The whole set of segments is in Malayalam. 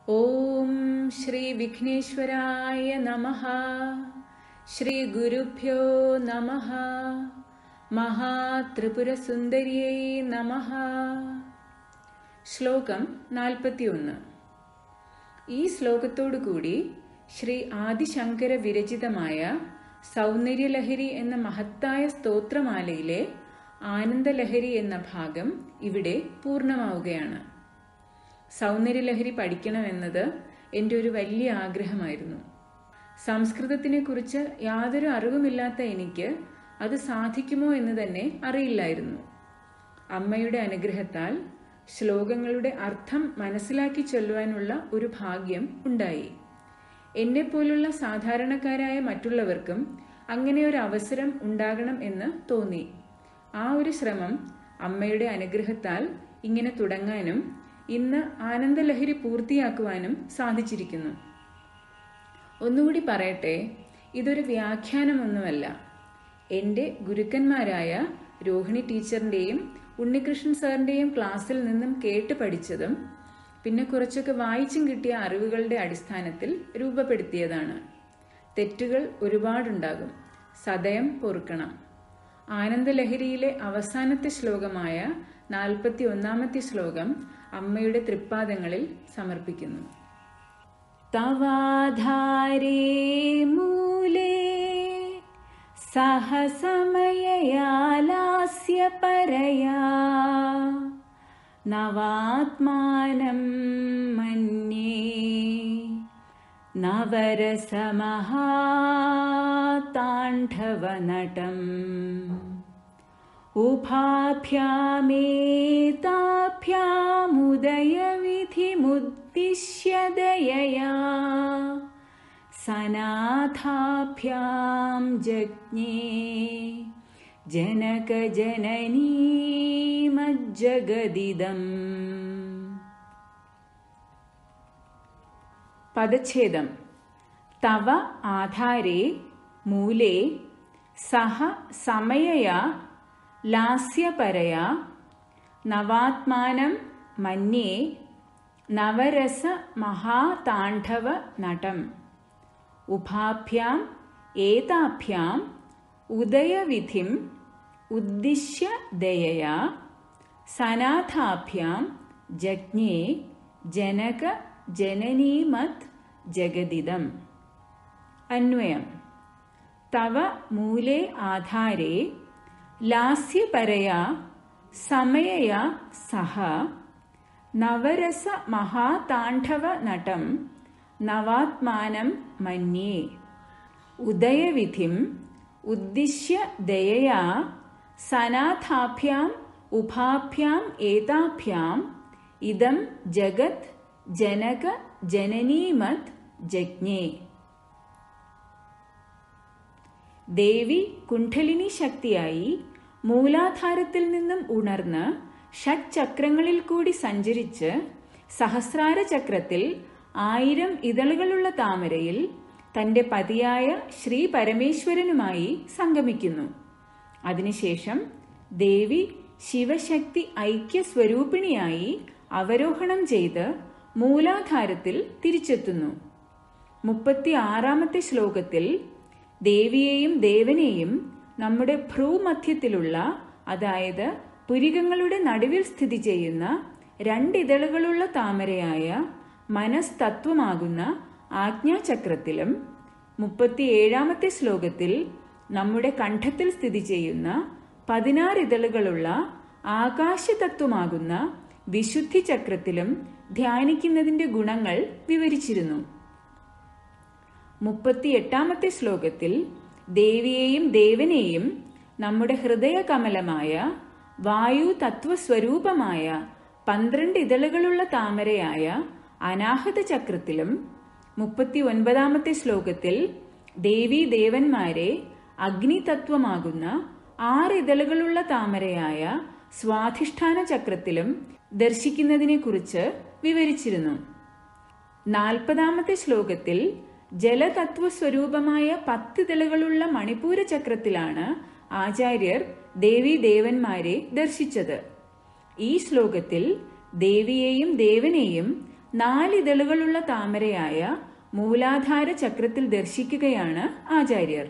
ഓം ശ്രീ വിഘ്നേശ്വരായ നമ ശ്രീ ഗുരുഭ്യോ നമ മഹാത്രിപുരസുന്ദരിയൈ നമ ശ്ലോകം നാൽപ്പത്തിയൊന്ന് ഈ ശ്ലോകത്തോടുകൂടി ശ്രീ ആദിശങ്കര വിരചിതമായ സൗന്ദര്യലഹരി എന്ന മഹത്തായ സ്തോത്രമാലയിലെ ആനന്ദലഹരി എന്ന ഭാഗം ഇവിടെ പൂർണ്ണമാവുകയാണ് സൗന്ദര്യലഹരി പഠിക്കണമെന്നത് എൻ്റെ ഒരു വലിയ ആഗ്രഹമായിരുന്നു സംസ്കൃതത്തിനെ കുറിച്ച് യാതൊരു അറിവുമില്ലാത്ത എനിക്ക് അത് സാധിക്കുമോ എന്ന് തന്നെ അറിയില്ലായിരുന്നു അമ്മയുടെ അനുഗ്രഹത്താൽ ശ്ലോകങ്ങളുടെ അർത്ഥം മനസ്സിലാക്കി ചൊല്ലുവാനുള്ള ഒരു ഭാഗ്യം ഉണ്ടായി എന്നെപ്പോലുള്ള സാധാരണക്കാരായ മറ്റുള്ളവർക്കും അങ്ങനെ ഒരു അവസരം ഉണ്ടാകണം എന്ന് തോന്നി ആ ഒരു ശ്രമം അമ്മയുടെ അനുഗ്രഹത്താൽ ഇങ്ങനെ തുടങ്ങാനും ഇന്ന് ആനന്ദലഹരി പൂർത്തിയാക്കുവാനും സാധിച്ചിരിക്കുന്നു ഒന്നുകൂടി പറയട്ടെ ഇതൊരു വ്യാഖ്യാനമൊന്നുമല്ല എൻ്റെ ഗുരുക്കന്മാരായ രോഹിണി ടീച്ചറിൻ്റെയും ഉണ്ണികൃഷ്ണൻ സാറിൻ്റെയും ക്ലാസ്സിൽ നിന്നും കേട്ട് പഠിച്ചതും പിന്നെ കുറച്ചൊക്കെ വായിച്ചും കിട്ടിയ അറിവുകളുടെ അടിസ്ഥാനത്തിൽ രൂപപ്പെടുത്തിയതാണ് തെറ്റുകൾ ഒരുപാടുണ്ടാകും സദയം പൊറുക്കണം ആനന്ദലഹരിയിലെ അവസാനത്തെ ശ്ലോകമായ നാൽപ്പത്തി ഒന്നാമത്തെ ശ്ലോകം അമ്മയുടെ തൃപ്പാദങ്ങളിൽ സമർപ്പിക്കുന്നു തവാധാരേ മൂലേ സഹസമയയാലാസ്യ പരയാ നവാത്മാനം മന്യേ നവരസമഹാതാണ്ഡവനടം ഉഭാഭ്യാമേതാഭ്യാമുദയവിധിമുദ്ദിശ്യ ദയയാ സനാഥാഭ്യാം ജജ്ഞേ ജനകജനനീമജ്ജഗദിദം പദച്ഛേദം തവ ആധാരേ മൂലേ സഹ സമയയാ ലാസ്യപരയാ നവാത്മാനം മന്യേ നവരസ മഹാതാണ്ഡവ നടം ഉഭാഭ്യാം ഏതാഭ്യാം ഉദയവിധിം ഉദ്ദിശ്യ ദയയാ സനാഥാഭ്യാം ജജ്ഞേ ജനക ജനനീമത് ജഗദിദം അന്വയം തവ മൂലേ ആധാരേ ലാസ്യപരയാ സമയയാ സഹ നവരസ മഹാതാണ്ഡവ നടം നവാത്മാനം മന്യേ ഉദയവിധിം ഉദ്ദിശ്യ ദയയാ സനാഥാഭ്യാം ഉഭാഭ്യാം ഏതാഭ്യാം ഇതം ജഗത് ജനക ജനനീമത് ജജ്ഞേ ദേവി കുണ്ഠലിനി ശക്തിയായി മൂലാധാരത്തിൽ നിന്നും ഉണർന്ന് ഷഡ്ചക്രങ്ങളിൽ കൂടി സഞ്ചരിച്ച് സഹസ്രാര ചക്രത്തിൽ ആയിരം ഇതളുകളുള്ള താമരയിൽ തന്റെ പതിയായ ശ്രീ പരമേശ്വരനുമായി സംഗമിക്കുന്നു അതിനുശേഷം ദേവി ശിവശക്തി ഐക്യ സ്വരൂപിണിയായി അവരോഹണം ചെയ്ത് മൂലാധാരത്തിൽ തിരിച്ചെത്തുന്നു മുപ്പത്തി ആറാമത്തെ ശ്ലോകത്തിൽ ദേവിയെയും ദേവനെയും നമ്മുടെ ഭ്രൂമധ്യത്തിലുള്ള അതായത് പുരികങ്ങളുടെ നടുവിൽ സ്ഥിതി ചെയ്യുന്ന രണ്ടിതളുകളുള്ള താമരയായ മനസ്തത്വമാകുന്ന ആജ്ഞാചക്രത്തിലും മുപ്പത്തിയേഴാമത്തെ ശ്ലോകത്തിൽ നമ്മുടെ കണ്ഠത്തിൽ സ്ഥിതി ചെയ്യുന്ന പതിനാറ് ഇതളുകളുള്ള ആകാശതത്വമാകുന്ന വിശുദ്ധി ചക്രത്തിലും ധ്യാനിക്കുന്നതിന്റെ ഗുണങ്ങൾ വിവരിച്ചിരുന്നു മുപ്പത്തിയെട്ടാമത്തെ ശ്ലോകത്തിൽ ദേവിയെയും ദേവനെയും നമ്മുടെ ഹൃദയകമലമായ വായു തത്വസ്വരൂപമായ പന്ത്രണ്ട് ഇതളുകളുള്ള താമരയായ അനാഹത ചക്രത്തിലും മുപ്പത്തി ഒൻപതാമത്തെ ശ്ലോകത്തിൽ ദേവീ ദേവന്മാരെ അഗ്നിതത്വമാകുന്ന ആറ് ഇതളുകളുള്ള താമരയായ സ്വാധിഷ്ഠാന ചക്രത്തിലും ദർശിക്കുന്നതിനെക്കുറിച്ച് വിവരിച്ചിരുന്നു നാൽപ്പതാമത്തെ ശ്ലോകത്തിൽ ജലതത്വസ്വരൂപമായ പത്തിതളുകളുള്ള മണിപ്പൂര ചക്രത്തിലാണ് ആചാര്യർ ദേവീ ദേവന്മാരെ ദർശിച്ചത് ഈ ശ്ലോകത്തിൽ ദേവിയെയും ദേവനെയും നാലിതളുകളുള്ള താമരയായ മൂലാധാര ചക്രത്തിൽ ദർശിക്കുകയാണ് ആചാര്യർ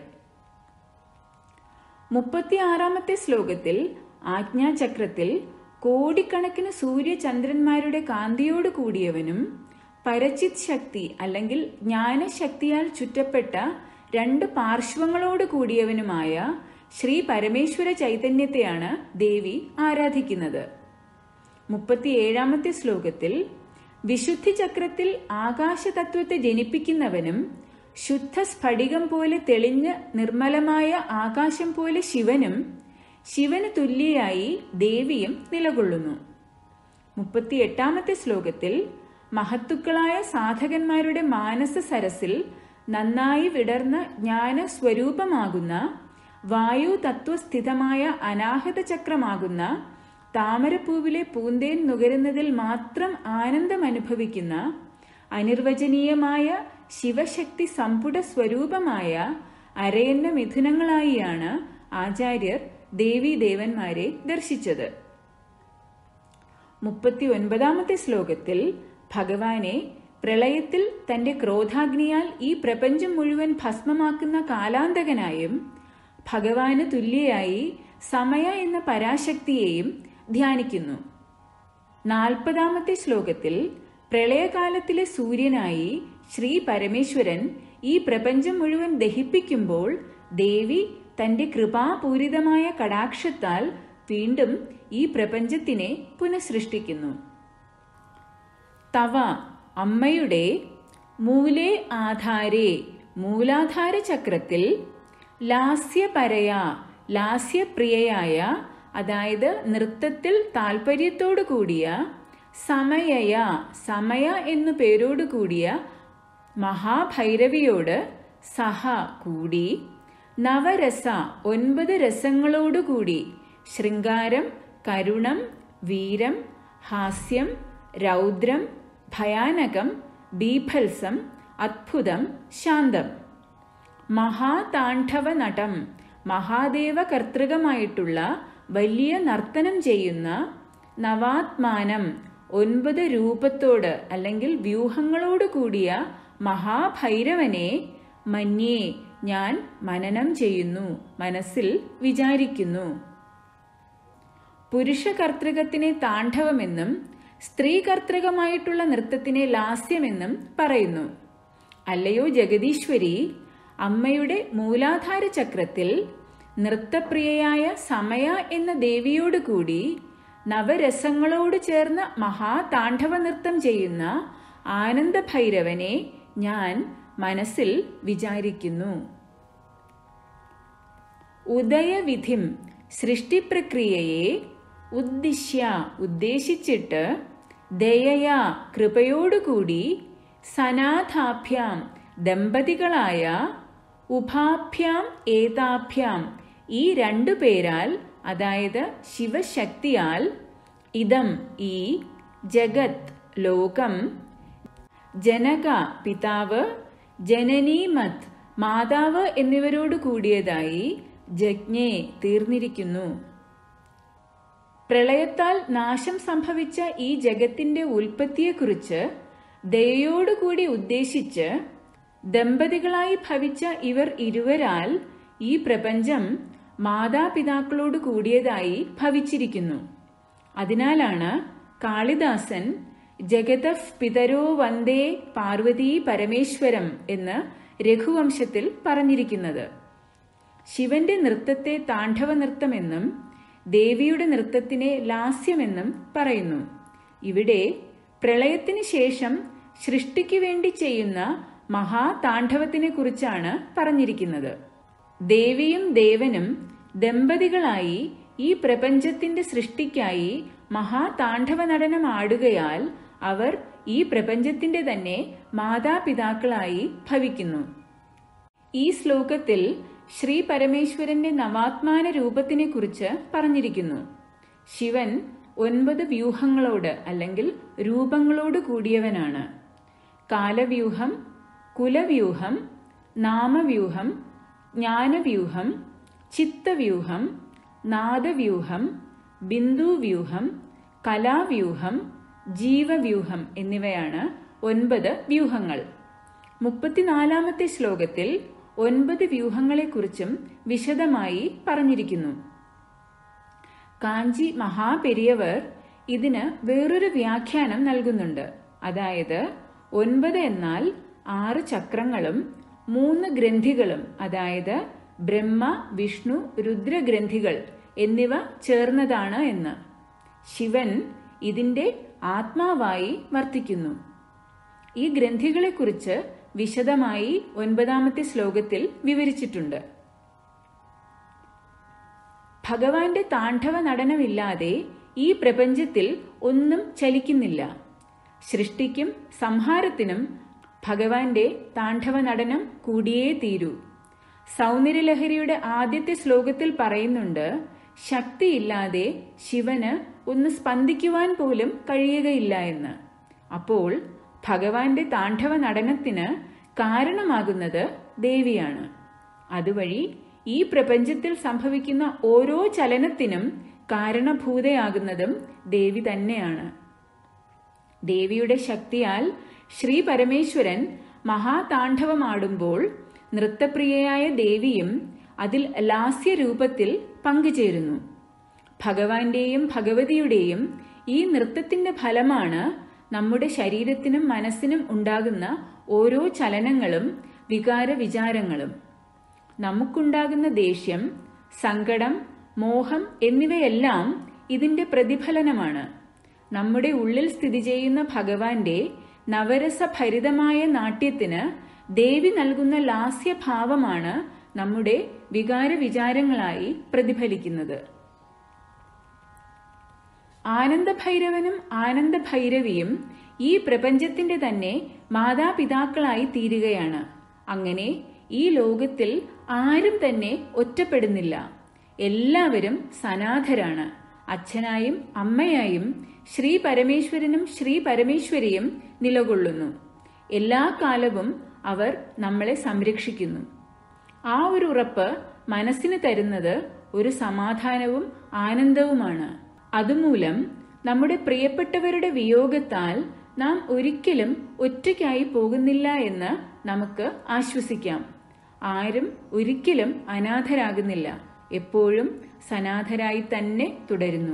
മുപ്പത്തിയാറാമത്തെ ശ്ലോകത്തിൽ ആജ്ഞാചക്രത്തിൽ കോടിക്കണക്കിന് സൂര്യചന്ദ്രന്മാരുടെ കാന്തിയോട് കൂടിയവനും പരചിത് ശക്തി അല്ലെങ്കിൽ ജ്ഞാനശക്തിയാൽ ചുറ്റപ്പെട്ട രണ്ട് പാർശ്വങ്ങളോട് കൂടിയവനുമായ ശ്രീ പരമേശ്വര ചൈതന്യത്തെയാണ് ദേവി ആരാധിക്കുന്നത് മുപ്പത്തിയേഴാമത്തെ ശ്ലോകത്തിൽ വിശുദ്ധി ചക്രത്തിൽ ആകാശതത്വത്തെ ജനിപ്പിക്കുന്നവനും ശുദ്ധ സ്ഫടികം പോലെ തെളിഞ്ഞ് നിർമ്മലമായ ആകാശം പോലെ ശിവനും ശിവന് തുല്യയായി ദേവിയും നിലകൊള്ളുന്നു മുപ്പത്തിയെട്ടാമത്തെ ശ്ലോകത്തിൽ മഹത്തുക്കളായ സാധകന്മാരുടെ മാനസ സരസിൽ നന്നായി വിടർന്ന ജ്ഞാന സ്വരൂപമാകുന്ന വായു തത്വസ്ഥിതമായ അനാഹത ചക്രമാകുന്ന താമരപ്പൂവിലെ പൂന്തേൻ നുകരുന്നതിൽ മാത്രം ആനന്ദം അനുഭവിക്കുന്ന അനിർവചനീയമായ ശിവശക്തി സമ്പുട സ്വരൂപമായ അരയന്ന മിഥുനങ്ങളായിയാണ് ആചാര്യർ ദേവീദേവന്മാരെ ദർശിച്ചത് മുപ്പത്തി ഒൻപതാമത്തെ ശ്ലോകത്തിൽ ഭഗവാനെ പ്രളയത്തിൽ തന്റെ ക്രോധാഗ്നിയാൽ ഈ പ്രപഞ്ചം മുഴുവൻ ഭസ്മമാക്കുന്ന കാലാന്തകനായും ഭഗവാന് തുല്യയായി സമയ എന്ന പരാശക്തിയെയും ധ്യാനിക്കുന്നു നാൽപ്പതാമത്തെ ശ്ലോകത്തിൽ പ്രളയകാലത്തിലെ സൂര്യനായി ശ്രീ പരമേശ്വരൻ ഈ പ്രപഞ്ചം മുഴുവൻ ദഹിപ്പിക്കുമ്പോൾ ദേവി തന്റെ കൃപാപൂരിതമായ കടാക്ഷത്താൽ വീണ്ടും ഈ പ്രപഞ്ചത്തിനെ പുനഃസൃഷ്ടിക്കുന്നു തവ അമ്മയുടെ മൂലേ ആധാരേ മൂലാധാര ചക്രത്തിൽ ലാസ്യപരയ ലാസ്യപ്രിയയായ അതായത് നൃത്തത്തിൽ താല്പര്യത്തോടു കൂടിയ സമയയ സമയ എന്നു പേരോടു കൂടിയ മഹാഭൈരവിയോട് സഹ കൂടി നവരസ ഒൻപത് രസങ്ങളോടുകൂടി ശൃംഗാരം കരുണം വീരം ഹാസ്യം രൗദ്രം ഭയാനകം ബീഭത്സം അദ്ഭുതം ശാന്തം മഹാതാണ്ഡവ നടം മഹാദേവ കർത്തൃകമായിട്ടുള്ള വലിയ നർത്തനം ചെയ്യുന്ന നവാത്മാനം ഒൻപത് രൂപത്തോട് അല്ലെങ്കിൽ വ്യൂഹങ്ങളോട് കൂടിയ മഹാഭൈരവനെ മന്യേ ഞാൻ മനനം ചെയ്യുന്നു മനസ്സിൽ വിചാരിക്കുന്നു പുരുഷ കർത്തൃകത്തിനെ താണ്ഡവമെന്നും സ്ത്രീ കർത്തൃകമായിട്ടുള്ള നൃത്തത്തിനെ ലാസ്യമെന്നും പറയുന്നു അല്ലയോ ജഗദീശ്വരി അമ്മയുടെ മൂലാധാര ചക്രത്തിൽ നൃത്തപ്രിയയായ സമയ എന്ന ദേവിയോട് കൂടി നവരസങ്ങളോട് ചേർന്ന മഹാതാണ്ഡവ നൃത്തം ചെയ്യുന്ന ആനന്ദഭൈരവനെ ഞാൻ മനസ്സിൽ വിചാരിക്കുന്നു ഉദയവിധിം സൃഷ്ടിപ്രക്രിയയെ ഉദ്ദിശ്യ ഉദ്ദേശിച്ചിട്ട് ദയയാ കൃപയോടുകൂടി സനാഥാഭ്യാം ദമ്പതികളായ ഉഭാഭ്യാം ഏതാഭ്യാം ഈ രണ്ടു പേരാൽ അതായത് ശിവശക്തിയാൽ ഇതം ഈ ജഗത് ലോകം ജനക പിതാവ് ജനനീമത് മാതാവ് എന്നിവരോട് കൂടിയതായി ജജ്ഞെ തീർന്നിരിക്കുന്നു പ്രളയത്താൽ നാശം സംഭവിച്ച ഈ ജഗത്തിന്റെ ഉൽപ്പത്തിയെക്കുറിച്ച് ദയോടുകൂടി ഉദ്ദേശിച്ച് ദമ്പതികളായി ഭവിച്ച ഇവർ ഇരുവരാൽ ഈ പ്രപഞ്ചം മാതാപിതാക്കളോട് കൂടിയതായി ഭവിച്ചിരിക്കുന്നു അതിനാലാണ് കാളിദാസൻ ജഗതഫ് പിതരോ വന്ദേ പാർവതീ പരമേശ്വരം എന്ന് രഘുവംശത്തിൽ പറഞ്ഞിരിക്കുന്നത് ശിവന്റെ നൃത്തത്തെ താണ്ഡവ നൃത്തമെന്നും ദേവിയുടെ നൃത്തത്തിനെ ലാസ്യമെന്നും പറയുന്നു ഇവിടെ പ്രളയത്തിന് ശേഷം സൃഷ്ടിക്ക് വേണ്ടി ചെയ്യുന്ന മഹാതാണ്ഡവത്തിനെ കുറിച്ചാണ് പറഞ്ഞിരിക്കുന്നത് ദേവിയും ദേവനും ദമ്പതികളായി ഈ പ്രപഞ്ചത്തിന്റെ സൃഷ്ടിക്കായി മഹാതാണ്ഡവ നടനം ആടുകയാൽ അവർ ഈ പ്രപഞ്ചത്തിന്റെ തന്നെ മാതാപിതാക്കളായി ഭവിക്കുന്നു ഈ ശ്ലോകത്തിൽ ശ്രീ പരമേശ്വരന്റെ നവാത്മാന രൂപത്തിനെ കുറിച്ച് പറഞ്ഞിരിക്കുന്നു ശിവൻ ഒൻപത് വ്യൂഹങ്ങളോട് അല്ലെങ്കിൽ രൂപങ്ങളോട് കൂടിയവനാണ് കാലവ്യൂഹം കുലവ്യൂഹം നാമവ്യൂഹം ജ്ഞാനവ്യൂഹം ചിത്തവ്യൂഹം നാദവ്യൂഹം ബിന്ദുവ്യൂഹം കലാവ്യൂഹം ജീവവ്യൂഹം എന്നിവയാണ് ഒൻപത് വ്യൂഹങ്ങൾ മുപ്പത്തിനാലാമത്തെ ശ്ലോകത്തിൽ ഒൻപത് വ്യൂഹങ്ങളെക്കുറിച്ചും വിശദമായി പറഞ്ഞിരിക്കുന്നു കാഞ്ചി മഹാപെരിയവർ ഇതിന് വേറൊരു വ്യാഖ്യാനം നൽകുന്നുണ്ട് അതായത് ഒൻപത് എന്നാൽ ആറ് ചക്രങ്ങളും മൂന്ന് ഗ്രന്ഥികളും അതായത് ബ്രഹ്മ വിഷ്ണു രുദ്രഗ്രന്ഥികൾ എന്നിവ ചേർന്നതാണ് എന്ന് ശിവൻ ഇതിന്റെ ആത്മാവായി വർത്തിക്കുന്നു ഈ ഗ്രന്ഥികളെക്കുറിച്ച് വിശദമായി ഒൻപതാമത്തെ ശ്ലോകത്തിൽ വിവരിച്ചിട്ടുണ്ട് ഭഗവാന്റെ താണ്ഡവ നടനമില്ലാതെ ഈ പ്രപഞ്ചത്തിൽ ഒന്നും ചലിക്കുന്നില്ല സൃഷ്ടിക്കും സംഹാരത്തിനും ഭഗവാന്റെ താണ്ഡവ നടനം കൂടിയേ തീരൂ സൗന്ദര്യലഹരിയുടെ ആദ്യത്തെ ശ്ലോകത്തിൽ പറയുന്നുണ്ട് ശക്തിയില്ലാതെ ശിവന് ഒന്ന് സ്പന്ദിക്കുവാൻ പോലും കഴിയുകയില്ല എന്ന് അപ്പോൾ ഭഗവാന്റെ താണ്ഡവ നടനത്തിന് കാരണമാകുന്നത് ദേവിയാണ് അതുവഴി ഈ പ്രപഞ്ചത്തിൽ സംഭവിക്കുന്ന ഓരോ ചലനത്തിനും കാരണഭൂതയാകുന്നതും ദേവി തന്നെയാണ് ദേവിയുടെ ശക്തിയാൽ ശ്രീ പരമേശ്വരൻ മഹാതാണ്ഡവമാടുമ്പോൾ നൃത്തപ്രിയയായ ദേവിയും അതിൽ ലാസ്യരൂപത്തിൽ പങ്കുചേരുന്നു ഭഗവാന്റെയും ഭഗവതിയുടെയും ഈ നൃത്തത്തിന്റെ ഫലമാണ് നമ്മുടെ ശരീരത്തിനും മനസ്സിനും ഉണ്ടാകുന്ന ഓരോ ചലനങ്ങളും വികാര വിചാരങ്ങളും നമുക്കുണ്ടാകുന്ന ദേഷ്യം സങ്കടം മോഹം എന്നിവയെല്ലാം ഇതിന്റെ പ്രതിഫലനമാണ് നമ്മുടെ ഉള്ളിൽ സ്ഥിതി ചെയ്യുന്ന ഭഗവാന്റെ നവരസഭരിതമായ നാട്യത്തിന് ദേവി നൽകുന്ന ലാസ്യഭാവമാണ് നമ്മുടെ വികാര വിചാരങ്ങളായി പ്രതിഫലിക്കുന്നത് ആനന്ദഭൈരവനും ആനന്ദഭൈരവിയും ഈ പ്രപഞ്ചത്തിന്റെ തന്നെ മാതാപിതാക്കളായി തീരുകയാണ് അങ്ങനെ ഈ ലോകത്തിൽ ആരും തന്നെ ഒറ്റപ്പെടുന്നില്ല എല്ലാവരും സനാഥരാണ് അച്ഛനായും അമ്മയായും ശ്രീ പരമേശ്വരനും ശ്രീ പരമേശ്വരിയും നിലകൊള്ളുന്നു എല്ലാ കാലവും അവർ നമ്മളെ സംരക്ഷിക്കുന്നു ആ ഒരു ഉറപ്പ് മനസ്സിന് തരുന്നത് ഒരു സമാധാനവും ആനന്ദവുമാണ് അതുമൂലം നമ്മുടെ പ്രിയപ്പെട്ടവരുടെ വിയോഗത്താൽ നാം ഒരിക്കലും ഒറ്റയ്ക്കായി പോകുന്നില്ല എന്ന് നമുക്ക് ആശ്വസിക്കാം ആരും ഒരിക്കലും അനാഥരാകുന്നില്ല എപ്പോഴും സനാഥരായി തന്നെ തുടരുന്നു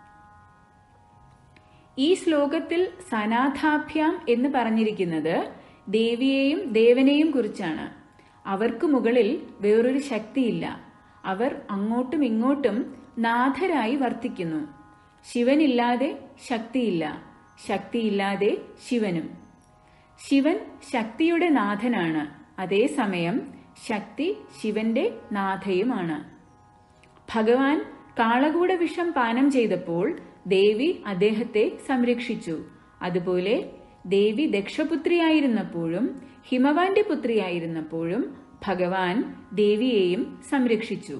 ഈ ശ്ലോകത്തിൽ സനാഥാഭ്യാം എന്ന് പറഞ്ഞിരിക്കുന്നത് ദേവിയെയും ദേവനെയും കുറിച്ചാണ് അവർക്ക് മുകളിൽ വേറൊരു ശക്തിയില്ല അവർ അങ്ങോട്ടും ഇങ്ങോട്ടും നാഥരായി വർത്തിക്കുന്നു ശിവനില്ലാതെ ശക്തിയില്ല ശക്തിയില്ലാതെ ശിവനും ശിവൻ ശക്തിയുടെ നാഥനാണ് അതേസമയം ശക്തി ശിവന്റെ നാഥയുമാണ് ഭഗവാൻ കാളകൂട വിഷം പാനം ചെയ്തപ്പോൾ ദേവി അദ്ദേഹത്തെ സംരക്ഷിച്ചു അതുപോലെ ദേവി ദക്ഷപുത്രിയായിരുന്നപ്പോഴും ഹിമവാന്റെ പുത്രിയായിരുന്നപ്പോഴും ഭഗവാൻ ദേവിയെയും സംരക്ഷിച്ചു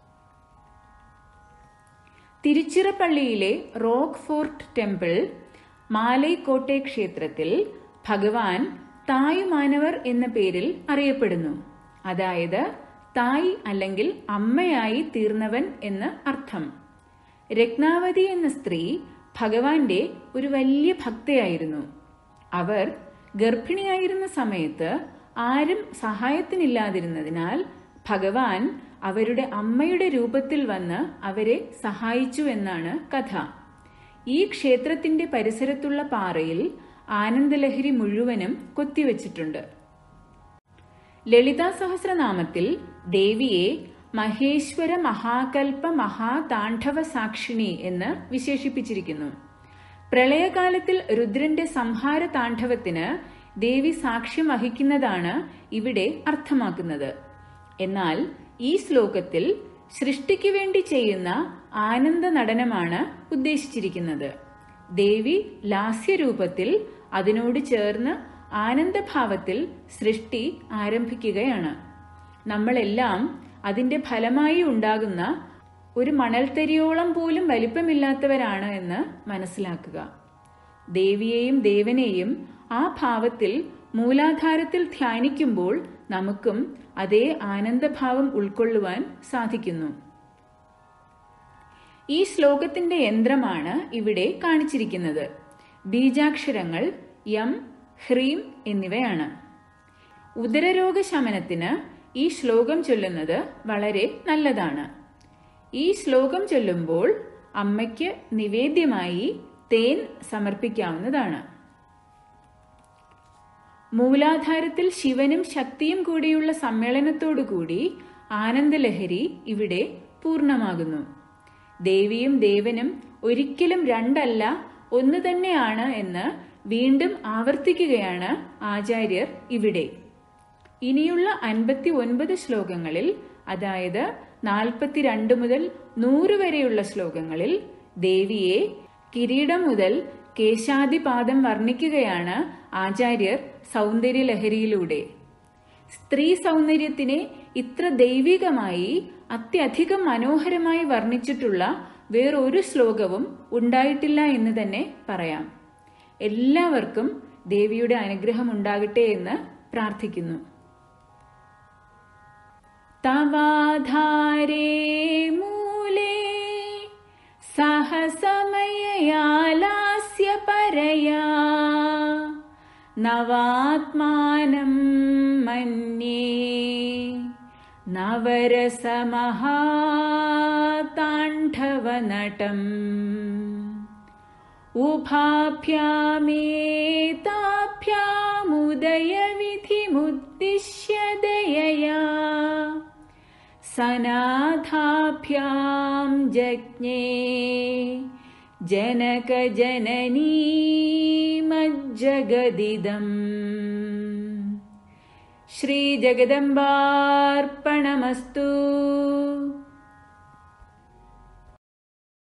തിരുച്ചിറപ്പള്ളിയിലെ റോക്ക് ഫോർട്ട് ടെമ്പിൾ മാലൈക്കോട്ടെ ക്ഷേത്രത്തിൽ ഭഗവാൻ തായുമാനവർ എന്ന പേരിൽ അറിയപ്പെടുന്നു അതായത് തായ് അല്ലെങ്കിൽ അമ്മയായി തീർന്നവൻ എന്ന് അർത്ഥം രത്നാവതി എന്ന സ്ത്രീ ഭഗവാന്റെ ഒരു വലിയ ഭക്തയായിരുന്നു അവർ ഗർഭിണിയായിരുന്ന സമയത്ത് ആരും സഹായത്തിനില്ലാതിരുന്നതിനാൽ ഭഗവാൻ അവരുടെ അമ്മയുടെ രൂപത്തിൽ വന്ന് അവരെ സഹായിച്ചു എന്നാണ് കഥ ഈ ക്ഷേത്രത്തിന്റെ പരിസരത്തുള്ള പാറയിൽ ആനന്ദലഹരി മുഴുവനും കൊത്തിവെച്ചിട്ടുണ്ട് ലളിതാ സഹസ്രനാമത്തിൽ ദേവിയെ മഹേശ്വര മഹാകൽപ മഹാതാണ്ഡവ സാക്ഷിണി എന്ന് വിശേഷിപ്പിച്ചിരിക്കുന്നു പ്രളയകാലത്തിൽ രുദ്രന്റെ സംഹാര താണ്ഡവത്തിന് ദേവി സാക്ഷ്യം വഹിക്കുന്നതാണ് ഇവിടെ അർത്ഥമാക്കുന്നത് എന്നാൽ ഈ ശ്ലോകത്തിൽ സൃഷ്ടിക്ക് വേണ്ടി ചെയ്യുന്ന ആനന്ദ നടനമാണ് ഉദ്ദേശിച്ചിരിക്കുന്നത് ദേവി ലാസ്യരൂപത്തിൽ അതിനോട് ചേർന്ന് ആനന്ദഭാവത്തിൽ സൃഷ്ടി ആരംഭിക്കുകയാണ് നമ്മളെല്ലാം അതിന്റെ ഫലമായി ഉണ്ടാകുന്ന ഒരു മണൽത്തരിയോളം പോലും വലിപ്പമില്ലാത്തവരാണ് എന്ന് മനസ്സിലാക്കുക ദേവിയെയും ദേവനെയും ആ ഭാവത്തിൽ മൂലാധാരത്തിൽ ധ്യാനിക്കുമ്പോൾ നമുക്കും അതേ ആനന്ദഭാവം ഉൾക്കൊള്ളുവാൻ സാധിക്കുന്നു ഈ ശ്ലോകത്തിന്റെ യന്ത്രമാണ് ഇവിടെ കാണിച്ചിരിക്കുന്നത് ബീജാക്ഷരങ്ങൾ യം ഹ്രീം എന്നിവയാണ് ഉദരരോഗ ശമനത്തിന് ഈ ശ്ലോകം ചൊല്ലുന്നത് വളരെ നല്ലതാണ് ഈ ശ്ലോകം ചൊല്ലുമ്പോൾ അമ്മയ്ക്ക് നിവേദ്യമായി തേൻ സമർപ്പിക്കാവുന്നതാണ് മൂലാധാരത്തിൽ ശിവനും ശക്തിയും കൂടിയുള്ള സമ്മേളനത്തോടുകൂടി ആനന്ദലഹരി ഇവിടെ പൂർണ്ണമാകുന്നു ദേവിയും ദേവനും ഒരിക്കലും രണ്ടല്ല ഒന്ന് തന്നെയാണ് എന്ന് വീണ്ടും ആവർത്തിക്കുകയാണ് ആചാര്യർ ഇവിടെ ഇനിയുള്ള അൻപത്തി ഒൻപത് ശ്ലോകങ്ങളിൽ അതായത് നാൽപ്പത്തിരണ്ട് മുതൽ നൂറ് വരെയുള്ള ശ്ലോകങ്ങളിൽ ദേവിയെ കിരീടം മുതൽ കേശാദിപാദം വർണ്ണിക്കുകയാണ് ആചാര്യർ സൗന്ദര്യലഹരിയിലൂടെ സ്ത്രീ സൗന്ദര്യത്തിനെ ഇത്ര ദൈവികമായി അത്യധികം മനോഹരമായി വർണ്ണിച്ചിട്ടുള്ള വേറൊരു ശ്ലോകവും ഉണ്ടായിട്ടില്ല എന്ന് തന്നെ പറയാം എല്ലാവർക്കും ദേവിയുടെ അനുഗ്രഹം ഉണ്ടാകട്ടെ എന്ന് പ്രാർത്ഥിക്കുന്നു തവാധാരേ മൂലേ സഹസമയയാലാസ്യ പരയാ നവാത്മാനം മന്യേ നവരസമഹാതാണ്ഡവനടം ഉഭാഭ്യാമേതാഭ്യാമുദയവിധിമുദ്ദിശ്യ ദയയാ സനാഥാഭ്യാം ജജ്ഞേ ജനകജനനീമജ്ജഗദിദം ശ്രീജഗദംബാർപ്പണമസ്തു